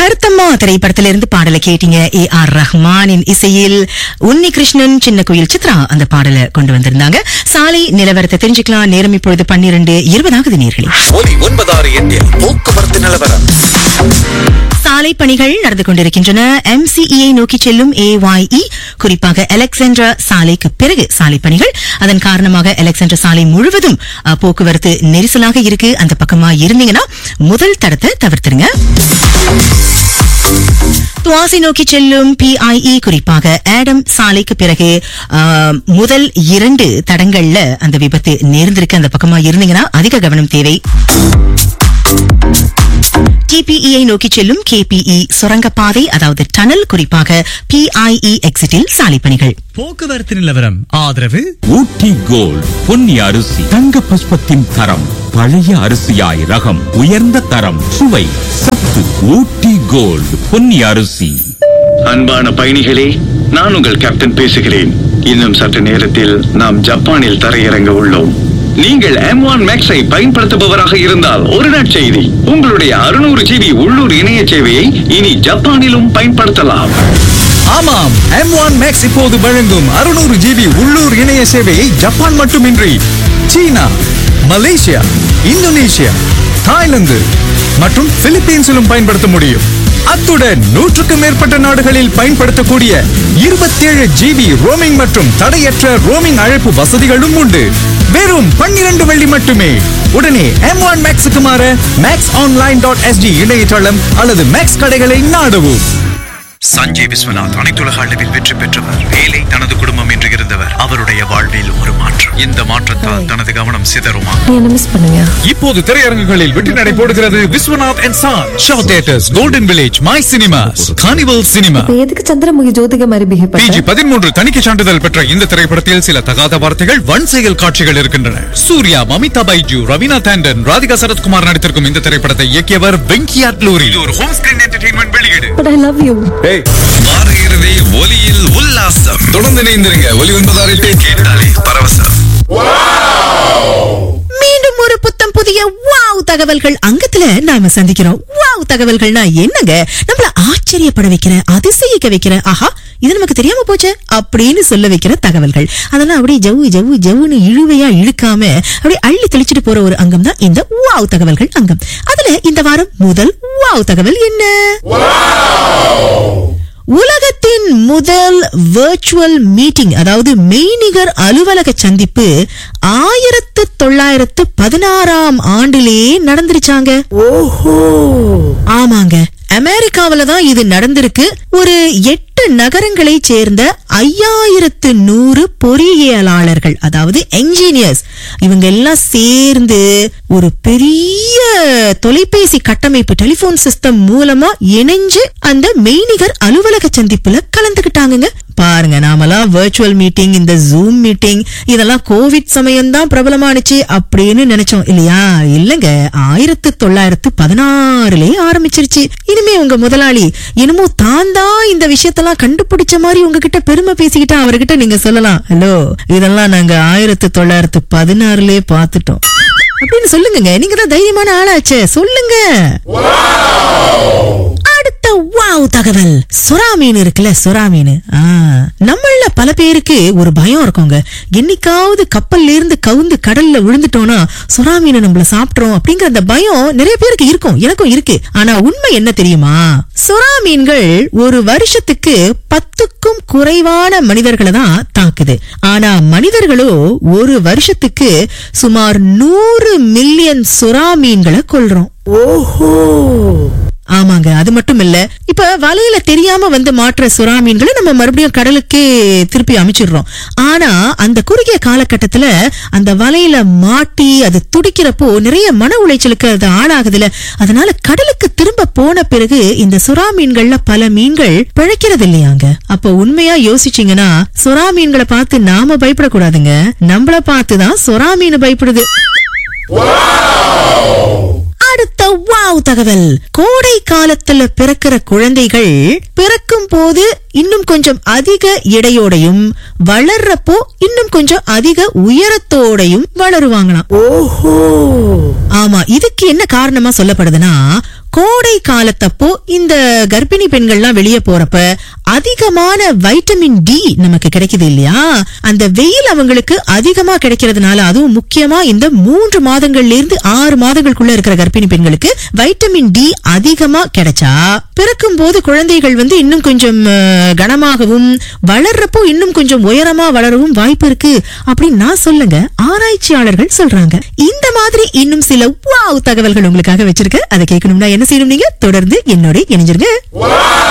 கருத்தம்மா திரைப்படத்திலிருந்து பாடலை கேட்டீங்க ஏ ஆர் ரஹ்மானின் இசையில் உன்னி கிருஷ்ணன் சின்ன கோயில் சித்ரா அந்த பாடலை கொண்டு வந்திருந்தாங்க சாலை நிலவரத்தை தெரிஞ்சுக்கலாம் நேரம் இப்பொழுது பன்னிரண்டு இருபதாவது நேர்களே ஒலி ஒன்பதாறு எண்ணில் போக்குவரத்து நிலவரம் சாலை பணிகள் நடந்து கொண்டிருக்கின்றன எம்சிஇயை நோக்கி செல்லும் ஏஒய்இ குறிப்பாக அலெக்சாண்ட்ரா சாலைக்கு பிறகு சாலை பணிகள் அதன் காரணமாக அலெக்சாண்ட்ரா சாலை முழுவதும் அ, போக்குவரத்து நெரிசலாக இருக்கு அந்த பக்கமா இருந்தீங்கன்னா முதல் தடத்தை தவிர்த்துருங்க துவாசி நோக்கி செல்லும் பிஐஇ குறிப்பாக ஆடம் சாலைக்கு பிறகு ஆ, முதல் இரண்டு தடங்கள்ல அந்த விபத்து நேர்ந்திருக்கு அந்த பக்கமா இருந்தீங்கன்னா அதிக கவனம் தேவை டிபிஇயை நோக்கி செல்லும் கேபிஇ சுரங்கப்பாதை அதாவது டனல் குறிப்பாக பிஐஇ எக்ஸிட்டில் சாலை பணிகள் போக்குவரத்து நிலவரம் ஆதரவு ஊட்டி கோல்ட் பொன்னி அரிசி தங்க புஷ்பத்தின் தரம் பழைய அரிசியாய் ரகம் உயர்ந்த தரம் சுவை சத்து ஊட்டி கோல்ட் பொன்னி அரிசி அன்பான பயணிகளே நான் உங்கள் கேப்டன் பேசுகிறேன் இன்னும் சற்று நேரத்தில் நாம் ஜப்பானில் தரையிறங்க உள்ளோம் நீங்கள் எம் ஒன் மேக்ஸை பயன்படுத்துபவராக இருந்தால் ஒரு நற்செய்தி உங்களுடைய அறுநூறு ஜிபி உள்ளூர் இணைய சேவையை இனி ஜப்பானிலும் பயன்படுத்தலாம் ஆமாம் எம் ஒன் மேக்ஸ் இப்போது வழங்கும் அறுநூறு ஜிபி உள்ளூர் இணைய சேவையை ஜப்பான் மட்டுமின்றி சீனா மலேசியா இந்தோனேஷியா தாய்லாந்து மற்றும் பிலிப்பீன்ஸிலும் பயன்படுத்த முடியும் அத்துடன் நூற்றுக்கும் மேற்பட்ட நாடுகளில் பயன்படுத்தக்கூடிய இருபத்தேழு ஜிபி ரோமிங் மற்றும் தடையற்ற ரோமிங் அழைப்பு வசதிகளும் உண்டு வெறும் பன்னிரண்டு வெள்ளி மட்டுமே உடனே எம் ஒன் மேக்ஸுக்கு மாற மேக்ஸ் ஆன்லைன் டாட் எஸ்டி இணையதளம் அல்லது மேக்ஸ் கடைகளை நாடவும் சஞ்சய் விஸ்வநாத் அனைத்துலக அளவில் வெற்றி பெற்றவர் வேலை தனது குடும்பம் என்று இருந்தவர் அவருடைய வாழ்வில் ஒரு மாற்றம் இந்த மாற்றத்தால் தனது கவனம் சிதறுமா என்ன மிஸ் பண்ணுங்க இப்போது திரையரங்குகளில் வெற்றி நடை போடுகிறது Viswanath and sir show theatres golden village my cinemas carnival cinema இப்ப எதுக்கு சந்திரமுகி ஜோதிக மாதிரி பிஹேவ் பிஜி பண்ற பதிமூன்று தணிக்கை சான்றிதழ் பெற்ற இந்த திரைப்படத்தில் சில தகாத வார்த்தைகள் வன் செயல் காட்சிகள் இருக்கின்றன சூர்யா மமிதா பைஜு ரவீனா தாண்டன் ராதிகா சரத்குமார் நடித்திருக்கும் இந்த திரைப்படத்தை இயக்கியவர் வெங்கி அட்லூரி இது ஒரு ஹோம் ஸ்கிரீன் என்டர்டெயின்மெண்ட் வெளியீடு பட் ஐ லவ் யூ வார இறுதி ஒலியில் உல்லாசம் தொடர்ந்து இணைந்திருங்க ஒலி ஒன்பதாறு கேட்டாலே பரவசம் மீண்டும் ஒரு புத்தம் புதிய வாவ் தகவல்கள் அங்கத்துல நாம சந்திக்கிறோம் வாவ் தகவல்கள்னா என்னங்க நம்மள ஆச்சரியப்பட வைக்கிற அதிசயிக்க வைக்கிற ஆஹா இது நமக்கு தெரியாம போச்சே அப்படின்னு சொல்ல வைக்கிற தகவல்கள் அதெல்லாம் அப்படியே ஜவ்வு ஜவ்வு ஜவ்வுன்னு இழுவையா இழுக்காம அப்படியே அள்ளி தெளிச்சிட்டு போற ஒரு அங்கம் தான் இந்த வாவ் தகவல்கள் அங்கம் அதுல இந்த வாரம் முதல் வாவ் தகவல் என்ன உலகத்தின் முதல் வெர்ச்சுவல் மீட்டிங் அதாவது மெய்நிகர் அலுவலக சந்திப்பு ஆயிரத்து தொள்ளாயிரத்து பதினாறாம் ஆண்டிலேயே நடந்துருச்சாங்க ஆமாங்க அமெரிக்காவில தான் இது நடந்திருக்கு ஒரு எட்டு நகரங்களைச் சேர்ந்த ஐயாயிரத்து நூறு பொறியியலாளர்கள் அதாவது என்ஜினியர்ஸ் இவங்க எல்லாம் சேர்ந்து ஒரு பெரிய தொலைபேசி கட்டமைப்பு டெலிபோன் சிஸ்டம் மூலமா இணைஞ்சு அந்த மெய்நிகர் அலுவலக சந்திப்புல கலந்துக்கிட்டாங்கங்க பாருங்க நாமெல்லாம் வெர்ச்சுவல் மீட்டிங் இந்த ஜூம் மீட்டிங் இதெல்லாம் கோவிட் சமயம் தான் பிரபலமானுச்சு அப்படின்னு நினைச்சோம் இல்லையா இல்லங்க ஆயிரத்து தொள்ளாயிரத்து பதினாறுலயே ஆரம்பிச்சிருச்சு இனிமே உங்க முதலாளி என்னமோ தான் தான் இந்த விஷயத்தெல்லாம் கண்டுபிடிச்ச மாதிரி உங்ககிட்ட பெருமை பேசிக்கிட்டா அவர்கிட்ட நீங்க சொல்லலாம் ஹலோ இதெல்லாம் நாங்க ஆயிரத்து தொள்ளாயிரத்து பதினாறுலயே பார்த்துட்டோம் அப்படின்னு சொல்லுங்க நீங்க தான் தைரியமான ஆளாச்சே சொல்லுங்க அடுத்த வாவ் தகவல் சுறா மீன் இருக்குல்ல சுறா மீன் ஆ, நம்மள பல பேருக்கு ஒரு பயம் இருக்குங்க என்னைக்காவது கப்பல்ல இருந்து கவுந்து கடல்ல விழுந்துட்டோம்னா சுறா மீன் நம்மள சாப்பிட்டுரும் அப்படிங்கிற அந்த பயம் நிறைய பேருக்கு இருக்கும் எனக்கும் இருக்கு ஆனா உண்மை என்ன தெரியுமா சுறா மீன்கள் ஒரு வருஷத்துக்கு பத்துக்கும் குறைவான மனிதர்களை தான் தாக்குது ஆனா மனிதர்களோ ஒரு வருஷத்துக்கு சுமார் நூறு மில்லியன் சுறா மீன்களை கொல்றோம் ஆமாங்க அது மட்டும் இல்ல இப்ப வலையில தெரியாம வந்து மாற்ற சுறா மீன்களை நம்ம மறுபடியும் கடலுக்கே திருப்பி அமைச்சிடுறோம் ஆனா அந்த குறுகிய காலகட்டத்துல அந்த வலையில மாட்டி அது துடிக்கிறப்போ நிறைய மன உளைச்சலுக்கு அது ஆளாகுதுல அதனால கடலுக்கு திரும்ப போன பிறகு இந்த சுறா மீன்கள்ல பல மீன்கள் பிழைக்கிறது இல்லையாங்க அப்ப உண்மையா யோசிச்சீங்கன்னா சுறா மீன்களை பார்த்து நாம பயப்படக்கூடாதுங்க நம்மள பார்த்துதான் சுறா மீன் பயப்படுது அடுத்த வாவ் தகவல் கோடை காலத்துல பிறக்கிற குழந்தைகள் பிறக்கும் போது இன்னும் கொஞ்சம் அதிக எடையோடையும் வளர்றப்போ இன்னும் கொஞ்சம் அதிக உயரத்தோடையும் வளருவாங்களாம் ஆமா இதுக்கு என்ன காரணமா சொல்லப்படுதுன்னா கோடை காலத்தப்போ இந்த கர்ப்பிணி பெண்கள்லாம் வெளியே போறப்ப அதிகமான வைட்டமின் டி நமக்கு கிடைக்குது இல்லையா அந்த வெயில் அவங்களுக்கு அதிகமா கிடைக்கிறதுனால அதுவும் முக்கியமா இந்த மூன்று மாதங்கள்ல இருந்து ஆறு மாதங்களுக்குள்ள இருக்கிற கர்ப்பிணி பெண்களுக்கு வைட்டமின் டி அதிகமா கிடைச்சா பிறக்கும் போது குழந்தைகள் வந்து இன்னும் கொஞ்சம் அஹ், கனமாகவும் வளர்றப்போ இன்னும் கொஞ்சம் உயரமா வளரவும் வாய்ப்பு இருக்கு அப்படின்னு நான் சொல்லுங்க ஆராய்ச்சியாளர்கள் சொல்றாங்க இந்த மாதிரி இன்னும் சில வாவ் தகவல்கள் உங்களுக்காக வச்சிருக்க அதை கேட்கணும்னா என்ன செய்யணும் நீங்க தொடர்ந்து என்னோட இணைஞ்சிருங்க